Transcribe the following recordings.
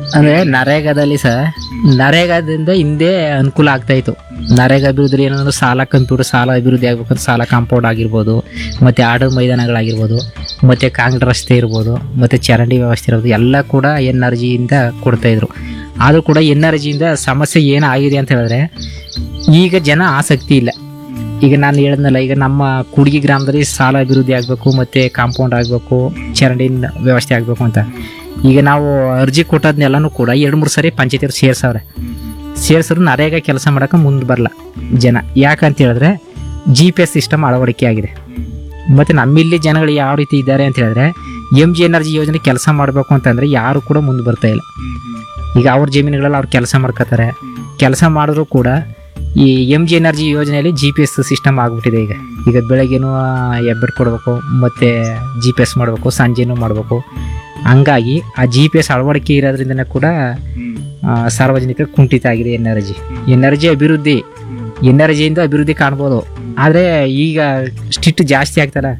ಅಂದ್ರೆ ನರೇಗಾದಲ್ಲಿ ಸರ್ ನರೇಗಾದಿಂದ ಹಿಂದೆ ಅನುಕೂಲ ಆಗ್ತಾ ಇತ್ತು ನರೇಗಾ ಅಭಿವೃದ್ಧಿ ಏನಂದ್ರೆ ಸಾಲ ಕಂಪ್ಯೂಟರ್ ಸಾಲ ಅಭಿವೃದ್ಧಿ ಆಗ್ಬೇಕಂದ್ರೆ ಸಾಲ ಕಾಂಪೌಂಡ್ ಆಗಿರ್ಬೋದು ಮತ್ತೆ ಆಡ ಮೈದಾನಗಳಾಗಿರ್ಬೋದು ಮತ್ತೆ ಕಾಂಕ್ರೀಟ್ ರಸ್ತೆ ಇರ್ಬೋದು ಮತ್ತೆ ಚರಂಡಿ ವ್ಯವಸ್ಥೆ ಇರ್ಬೋದು ಎಲ್ಲ ಕೂಡ ಎನ್ ಆರ್ ಜಿಯಿಂದ ಕೊಡ್ತಾ ಇದ್ರು ಆದರೂ ಕೂಡ ಎನ್ ಆರ್ ಜಿಯಿಂದ ಸಮಸ್ಯೆ ಏನಾಗಿದೆ ಅಂತ ಹೇಳಿದ್ರೆ ಈಗ ಜನ ಆಸಕ್ತಿ ಇಲ್ಲ ಈಗ ನಾನು ಹೇಳಿದ್ನಲ್ಲ ಈಗ ನಮ್ಮ ಕುಡ್ಗಿ ಗ್ರಾಮದಲ್ಲಿ ಸಾಲ ಅಭಿವೃದ್ಧಿ ಆಗಬೇಕು ಮತ್ತೆ ಕಾಂಪೌಂಡ್ ಆಗಬೇಕು ಚರಂಡಿ ವ್ಯವಸ್ಥೆ ಆಗಬೇಕು ಅಂತ ಈಗ ನಾವು ಅರ್ಜಿ ಕೊಟ್ಟದ್ನೆಲ್ಲನೂ ಕೂಡ ಎರಡು ಮೂರು ಸರಿ ಪಂಚಾಯತಿಯವ್ರು ಸೇರ್ಸವ್ರೆ ಸೇರ್ಸಿದ್ರು ನರೇಗಾ ಕೆಲಸ ಮಾಡೋಕೆ ಮುಂದೆ ಬರಲ್ಲ ಜನ ಯಾಕಂತ ಹೇಳಿದ್ರೆ ಜಿ ಪಿ ಎಸ್ ಸಿಸ್ಟಮ್ ಅಳವಡಿಕೆ ಆಗಿದೆ ಮತ್ತು ನಮ್ಮಿಲ್ಲಿ ಜನಗಳು ಯಾವ ರೀತಿ ಇದ್ದಾರೆ ಅಂತ ಹೇಳಿದ್ರೆ ಎಮ್ ಜಿ ಎನರ್ಜಿ ಯೋಜನೆ ಕೆಲಸ ಮಾಡಬೇಕು ಅಂತಂದರೆ ಯಾರು ಕೂಡ ಮುಂದೆ ಬರ್ತಾ ಇಲ್ಲ ಈಗ ಅವ್ರ ಜಮೀನುಗಳಲ್ಲಿ ಅವ್ರು ಕೆಲಸ ಮಾಡ್ಕೋತಾರೆ ಕೆಲಸ ಮಾಡಿದ್ರು ಕೂಡ ಈ ಎಮ್ ಜಿ ಎನರ್ಜಿ ಯೋಜನೆಯಲ್ಲಿ ಜಿ ಪಿ ಎಸ್ ಸಿಸ್ಟಮ್ ಆಗ್ಬಿಟ್ಟಿದೆ ಈಗ ಈಗ ಬೆಳಗ್ಗೆನೂ ಎಬ್ಬೆಟ್ ಕೊಡಬೇಕು ಮತ್ತು ಜಿ ಪಿ ಎಸ್ ಮಾಡಬೇಕು ಸಂಜೆನೂ ಮಾಡಬೇಕು ಹಂಗಾಗಿ ಆ ಜಿ ಪಿ ಎಸ್ ಅಳವಡಿಕೆ ಇರೋದ್ರಿಂದನೇ ಕೂಡ ಆ, ಸಾರ್ವಜನಿಕ ಕುಂಠಿತ ಆಗಿದೆ ಎನರ್ಜಿ ಎನರ್ಜಿ ಅಭಿವೃದ್ಧಿ ಎನರ್ಜಿಯಿಂದ ಅಭಿವೃದ್ಧಿ ಕಾಣ್ಬೋದು ಆದರೆ ಈಗ ಸ್ಟಿಟ್ ಜಾಸ್ತಿ ಆಗ್ತಲ್ಲ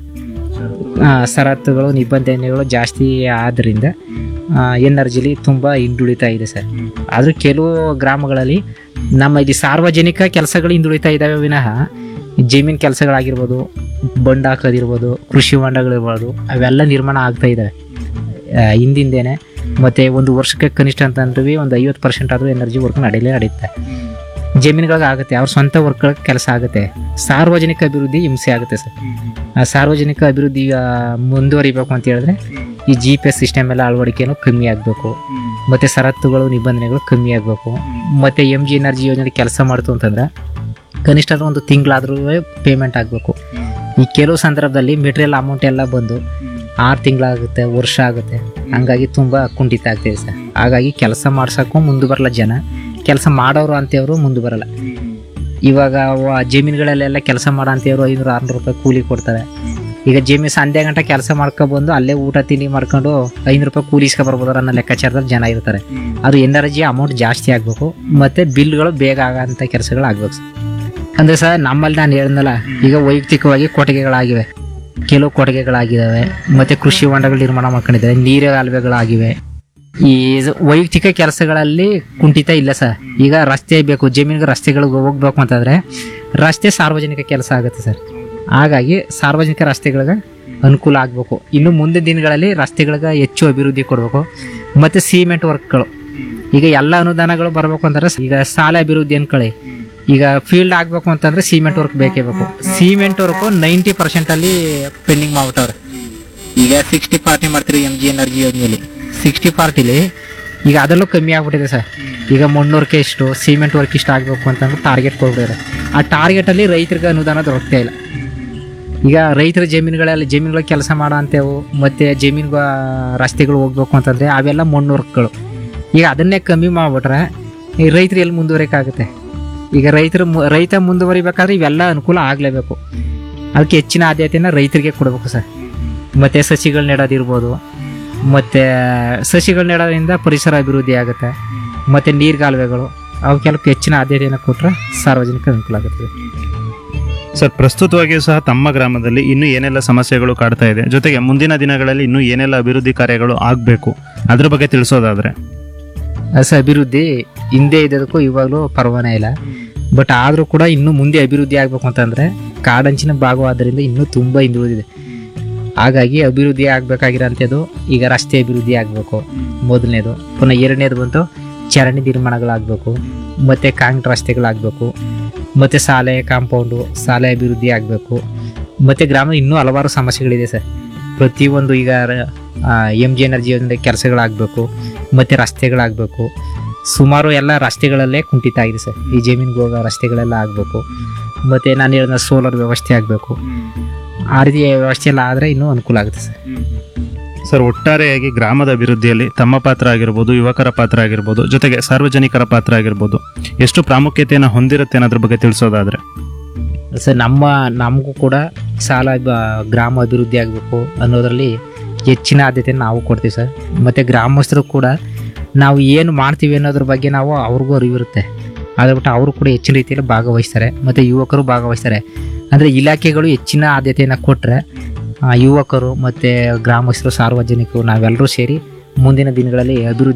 ಆ, ಷರತ್ತುಗಳು ನಿಬಂಧನೆಗಳು ಜಾಸ್ತಿ ಆದ್ದರಿಂದ ಎನರ್ಜಿಲಿ ತುಂಬ ಹಿಂದುಳಿತಾ ಇದೆ ಸರ್ ಆದರೂ ಕೆಲವು ಗ್ರಾಮಗಳಲ್ಲಿ ನಮ್ಮ ಇಲ್ಲಿ ಸಾರ್ವಜನಿಕ ಕೆಲಸಗಳು ಹಿಂದುಳಿತಾ ಇದ್ದಾವೆ ವಿನಃ ಜಮೀನು ಕೆಲಸಗಳಾಗಿರ್ಬೋದು ಬಂಡ ಹಾಕೋದಿರ್ಬೋದು ಕೃಷಿ ಹೊಂಡಗಳಿರ್ಬೋದು ಅವೆಲ್ಲ ನಿರ್ಮಾಣ ಆಗ್ತಾ ಇದ್ದಾವೆ ಆ, ಹಿಂದಿಂದೇನೆ ಮತ್ತು ಒಂದು ವರ್ಷಕ್ಕೆ ಕನಿಷ್ಠ ಅಂತಂದ್ರೂ ಒಂದು ಐವತ್ತು ಪರ್ಸೆಂಟ್ ಆದರೂ ಎನರ್ಜಿ ವರ್ಕ್ ನಡೀಲೇ ನಡೆಯುತ್ತೆ ಜಮೀನುಗಳಿಗೆ ಆಗುತ್ತೆ ಅವ್ರ ಸ್ವಂತ ವರ್ಕ್ಗಳಿಗೆ ಕೆಲಸ ಆಗುತ್ತೆ ಸಾರ್ವಜನಿಕ ಅಭಿವೃದ್ಧಿ ಹಿಂಸೆ ಆಗುತ್ತೆ ಸರ್ ಆ ಸಾರ್ವಜನಿಕ ಅಭಿವೃದ್ಧಿ ಆ, ಮುಂದುವರಿಬೇಕು ಅಂತ ಹೇಳಿದ್ರೆ ಈ ಜಿ ಪಿ ಎಸ್ ಸಿಸ್ಟಮ್ ಎಲ್ಲ ಅಳವಡಿಕೆನೂ ಕಮ್ಮಿ ಆಗಬೇಕು ಮತ್ತು ಷರತ್ತುಗಳು ನಿಬಂಧನೆಗಳು ಕಮ್ಮಿ ಆಗಬೇಕು ಮತ್ತು ಎಮ್ ಜಿ ಎನರ್ಜಿ ಯೋಜನೆ ಕೆಲಸ ಮಾಡ್ತು ಅಂತಂದ್ರೆ ಕನಿಷ್ಠ ಅಂದ್ರೆ ಒಂದು ತಿಂಗಳಾದ್ರೂ ಪೇಮೆಂಟ್ ಆಗಬೇಕು ಈ ಕೆಲವು ಸಂದರ್ಭದಲ್ಲಿ ಮೆಟೀರಿಯಲ್ ಅಮೌಂಟ್ ಎಲ್ಲ ಬಂದು ಆರು ತಿಂಗಳಾಗುತ್ತೆ ವರ್ಷ ಆಗುತ್ತೆ ಹಂಗಾಗಿ ತುಂಬ ಕುಂಠಿತ ಆಗ್ತಿದೆ ಸರ್ ಹಾಗಾಗಿ ಕೆಲಸ ಮಾಡ್ಸೋಕ್ಕೂ ಮುಂದೆ ಬರಲ್ಲ ಜನ ಕೆಲಸ ಮಾಡೋರು ಅಂತೇವರು ಮುಂದೆ ಬರಲ್ಲ ಇವಾಗ ಅವ ಜಮೀನುಗಳಲ್ಲೆಲ್ಲ ಕೆಲಸ ಮಾಡೋ ಅಂತೇವರು ಐನೂರು ಆರುನೂರು ರೂಪಾಯಿ ಕೂಲಿ ಕೊಡ್ತಾರೆ ಈಗ ಜಮೀನು ಸಂಧ್ಯಾ ಗಂಟೆ ಕೆಲಸ ಮಾಡ್ಕೊಬಂದು ಅಲ್ಲೇ ಊಟ ತಿಂಡಿ ಮಾಡ್ಕೊಂಡು ಐನೂರು ರೂಪಾಯಿ ಕೂಲಿ ಇಸ್ಕೊ ಬರ್ಬೋದಾರ ಅನ್ನೋ ಲೆಕ್ಕಾಚಾರದಲ್ಲಿ ಜನ ಇರ್ತಾರೆ ಅದು ಎನರ್ಜಿ ಅಮೌಂಟ್ ಜಾಸ್ತಿ ಆಗಬೇಕು ಮತ್ತು ಬಿಲ್ಗಳು ಬೇಗ ಆಗೋಂಥ ಕೆಲಸಗಳು ಆಗ್ಬೇಕು ಸರ್ ಅಂದರೆ ಸರ್ ನಮ್ಮಲ್ಲಿ ನಾನು ಹೇಳಿದ್ನಲ್ಲ ಈಗ ವೈಯಕ್ತಿಕವಾಗಿ ಕೊಟ್ಟಿಗೆಗಳಾಗಿವೆ ಕೆಲವು ಕೊಟ್ಟಿಗೆಗಳಾಗಿದ್ದಾವೆ ಮತ್ತು ಕೃಷಿ ಹೊಂಡಗಳು ನಿರ್ಮಾಣ ಮಾಡ್ಕೊಂಡಿದ್ದಾರೆ ನೀರಿನ ಕಾಲುವೆಗಳಾಗಿವೆ ಈ ಇದು ವೈಯಕ್ತಿಕ ಕೆಲಸಗಳಲ್ಲಿ ಕುಂಠಿತ ಇಲ್ಲ ಸರ್ ಈಗ ರಸ್ತೆ ಬೇಕು ಜಮೀನಿಗೆ ರಸ್ತೆಗಳಿಗೆ ಹೋಗ್ಬೇಕು ಅಂತಂದರೆ ರಸ್ತೆ ಸಾರ್ವಜನಿಕ ಕೆಲಸ ಆಗುತ್ತೆ ಸರ್ ಹಾಗಾಗಿ ಸಾರ್ವಜನಿಕ ರಸ್ತೆಗಳಿಗೆ ಅನುಕೂಲ ಆಗಬೇಕು ಇನ್ನು ಮುಂದಿನ ದಿನಗಳಲ್ಲಿ ರಸ್ತೆಗಳಿಗೆ ಹೆಚ್ಚು ಅಭಿವೃದ್ಧಿ ಕೊಡಬೇಕು ಮತ್ತು ಸಿಮೆಂಟ್ ವರ್ಕ್ಗಳು ಈಗ ಎಲ್ಲ ಅನುದಾನಗಳು ಬರಬೇಕು ಅಂತಂದ್ರೆ ಈಗ ಸಾಲ ಅಭಿವೃದ್ಧಿ ಅನ್ಕೊಳ್ಳಿ ಈಗ ಫೀಲ್ಡ್ ಆಗಬೇಕು ಅಂತಂದ್ರೆ ಸಿಮೆಂಟ್ ವರ್ಕ್ ಬೇಕೇ ಬೇಕು ಸಿಮೆಂಟ್ ವರ್ಕು ನೈಂಟಿ ಪರ್ಸೆಂಟಲ್ಲಿ ಪೆಂಡಿಂಗ್ ಮಾಡ್ಬಿಟ್ಟವ್ರೆ ಈಗ ಸಿಕ್ಸ್ಟಿ ಪಾರ್ಟಿ ಮಾಡ್ತೀರಿ ಎಮ್ ಜಿ ಎನರ್ಜಿ ಯೋಜನೆಯಲ್ಲಿ ಸಿಕ್ಸ್ಟಿ ಪಾರ್ಟಿಲಿ ಈಗ ಅದರಲ್ಲೂ ಕಮ್ಮಿ ಆಗ್ಬಿಟ್ಟಿದೆ ಸರ್ ಈಗ ಮಣ್ಣೂರ್ಕೆ ಇಷ್ಟು ಸಿಮೆಂಟ್ ವರ್ಕ್ ಇಷ್ಟು ಆಗಬೇಕು ಅಂತಂದ್ರೆ ಟಾರ್ಗೆಟ್ ಕೊಡ್ಬಿಟ್ಟಿದ್ದಾರೆ ಆ ಟಾರ್ಗೆಟಲ್ಲಿ ರೈತರಿಗೆ ಅನುದಾನ ದೊರಕ್ತಾ ಇಲ್ಲ ಈಗ ರೈತರ ಜಮೀನುಗಳಲ್ಲಿ ಜಮೀನುಗಳ ಕೆಲಸ ಮಾಡೋ ಅಂತೇವು ಮತ್ತು ಜಮೀನುಗ ರಸ್ತೆಗಳು ಹೋಗ್ಬೇಕು ಅಂತಂದರೆ ಅವೆಲ್ಲ ಮಣ್ಣು ವರ್ಕ್ಗಳು ಈಗ ಅದನ್ನೇ ಕಮ್ಮಿ ಮಾಡಿಬಿಟ್ರೆ ಈ ರೈತರು ಎಲ್ಲಿ ಮುಂದುವರಿಯೋಕ್ಕಾಗುತ್ತೆ ಈಗ ರೈತರು ಮು- ರೈತ ಮುಂದುವರಿಬೇಕಾದ್ರೆ ಇವೆಲ್ಲ ಅನುಕೂಲ ಆಗಲೇಬೇಕು ಅದಕ್ಕೆ ಹೆಚ್ಚಿನ ಆದ್ಯತೆಯನ್ನು ರೈತರಿಗೆ ಕೊಡಬೇಕು ಸರ್ ಮತ್ತು ಸಸಿಗಳು ನೆಡೋದಿರ್ಬೋದು ಮತ್ತು ಸಸಿಗಳು ನೆಡೋದ್ರಿಂದ ಪರಿಸರ ಅಭಿವೃದ್ಧಿ ಆಗುತ್ತೆ ಮತ್ತು ನೀರ್ಗಾಲುವೆಗಳು ಅವಕ್ಕೆಲ್ಲ ಹೆಚ್ಚಿನ ಆದ್ಯತೆಯನ್ನು ಕೊಟ್ಟರೆ ಸಾರ್ವಜನಿಕ ಅನುಕೂಲ ಆಗುತ್ತೆ ಸರ್ ಪ್ರಸ್ತುತವಾಗಿಯೂ ಸಹ ತಮ್ಮ ಗ್ರಾಮದಲ್ಲಿ ಇನ್ನೂ ಏನೆಲ್ಲ ಸಮಸ್ಯೆಗಳು ಕಾಡ್ತಾ ಇದೆ ಜೊತೆಗೆ ಮುಂದಿನ ದಿನಗಳಲ್ಲಿ ಇನ್ನೂ ಏನೆಲ್ಲ ಅಭಿವೃದ್ಧಿ ಕಾರ್ಯಗಳು ಆಗಬೇಕು ಅದ್ರ ಬಗ್ಗೆ ತಿಳಿಸೋದಾದ್ರೆ ಹಸ ಅಭಿವೃದ್ಧಿ ಹಿಂದೆ ಇದ್ದದಕ್ಕೂ ಇವಾಗಲೂ ಪರವಾನೇ ಇಲ್ಲ ಬಟ್ ಆದರೂ ಕೂಡ ಇನ್ನೂ ಮುಂದೆ ಅಭಿವೃದ್ಧಿ ಆಗಬೇಕು ಅಂತಂದರೆ ಕಾಡಂಚಿನ ಭಾಗವಾದ್ದರಿಂದ ಇನ್ನೂ ತುಂಬ ಹಿಂದುಳಿದಿದೆ ಹಾಗಾಗಿ ಅಭಿವೃದ್ಧಿ ಆಗಬೇಕಾಗಿರೋಂಥದ್ದು ಈಗ ರಸ್ತೆ ಅಭಿವೃದ್ಧಿ ಆಗಬೇಕು ಮೊದಲನೇದು ಪುನಃ ಎರಡನೇದು ಬಂತು ಚರಂಡಿ ನಿರ್ಮಾಣಗಳಾಗಬೇಕು ಮತ್ತು ಕಾಂಕ್ರೀಟ್ ರಸ್ತೆಗಳಾಗಬೇಕು ಮತ್ತು ಶಾಲೆ ಕಾಂಪೌಂಡು ಶಾಲೆ ಅಭಿವೃದ್ಧಿ ಆಗಬೇಕು ಮತ್ತು ಗ್ರಾಮದ ಇನ್ನೂ ಹಲವಾರು ಸಮಸ್ಯೆಗಳಿದೆ ಸರ್ ಪ್ರತಿಯೊಂದು ಈಗ ಎಮ್ ಜಿ ಎನರ್ಜಿ ಯೋಜನೆ ಕೆಲಸಗಳಾಗಬೇಕು ಮತ್ತು ರಸ್ತೆಗಳಾಗಬೇಕು ಸುಮಾರು ಎಲ್ಲ ರಸ್ತೆಗಳಲ್ಲೇ ಕುಂಠಿತ ಆಗಿದೆ ಸರ್ ಈ ಜಮೀನಿಗೆ ಹೋಗೋ ರಸ್ತೆಗಳೆಲ್ಲ ಆಗಬೇಕು ಮತ್ತು ನಾನು ಹೇಳಿದ ಸೋಲಾರ್ ವ್ಯವಸ್ಥೆ ಆಗಬೇಕು ಆ ರೀತಿ ವ್ಯವಸ್ಥೆ ಎಲ್ಲ ಆದರೆ ಇನ್ನೂ ಅನುಕೂಲ ಆಗುತ್ತೆ ಸರ್ ಸರ್ ಒಟ್ಟಾರೆಯಾಗಿ ಗ್ರಾಮದ ಅಭಿವೃದ್ಧಿಯಲ್ಲಿ ತಮ್ಮ ಪಾತ್ರ ಆಗಿರ್ಬೋದು ಯುವಕರ ಪಾತ್ರ ಆಗಿರ್ಬೋದು ಜೊತೆಗೆ ಸಾರ್ವಜನಿಕರ ಪಾತ್ರ ಆಗಿರ್ಬೋದು ಎಷ್ಟು ಪ್ರಾಮುಖ್ಯತೆಯನ್ನು ಹೊಂದಿರುತ್ತೆ ಅನ್ನೋದ್ರ ಬಗ್ಗೆ ತಿಳಿಸೋದಾದ್ರೆ ಸರ್ ನಮ್ಮ ನಮಗೂ ಕೂಡ ಸಾಲ ಬ- ಗ್ರಾಮ ಅಭಿವೃದ್ಧಿ ಆಗಬೇಕು ಅನ್ನೋದರಲ್ಲಿ ಹೆಚ್ಚಿನ ಆದ್ಯತೆಯನ್ನು ನಾವು ಕೊಡ್ತೀವಿ ಸರ್ ಮತ್ತು ಗ್ರಾಮಸ್ಥರು ಕೂಡ ನಾವು ಏನು ಮಾಡ್ತೀವಿ ಅನ್ನೋದ್ರ ಬಗ್ಗೆ ನಾವು ಅವ್ರಿಗೂ ಅರಿವಿರುತ್ತೆ ಅದ್ರ ಬಿಟ್ಟು ಅವರು ಕೂಡ ಹೆಚ್ಚಿನ ರೀತಿಯಲ್ಲಿ ಭಾಗವಹಿಸ್ತಾರೆ ಮತ್ತು ಯುವಕರು ಭಾಗವಹಿಸ್ತಾರೆ ಅಂದರೆ ಇಲಾಖೆಗಳು ಹೆಚ್ಚಿನ ಆದ್ಯತೆಯನ್ನು ಕೊಟ್ಟರೆ ಯುವಕರು ಮತ್ತು ಗ್ರಾಮಸ್ಥರು ಸಾರ್ವಜನಿಕರು ನಾವೆಲ್ಲರೂ ಸೇರಿ ಮುಂದಿನ ದಿನಗಳಲ್ಲಿ ಅಭಿವೃದ್ಧಿ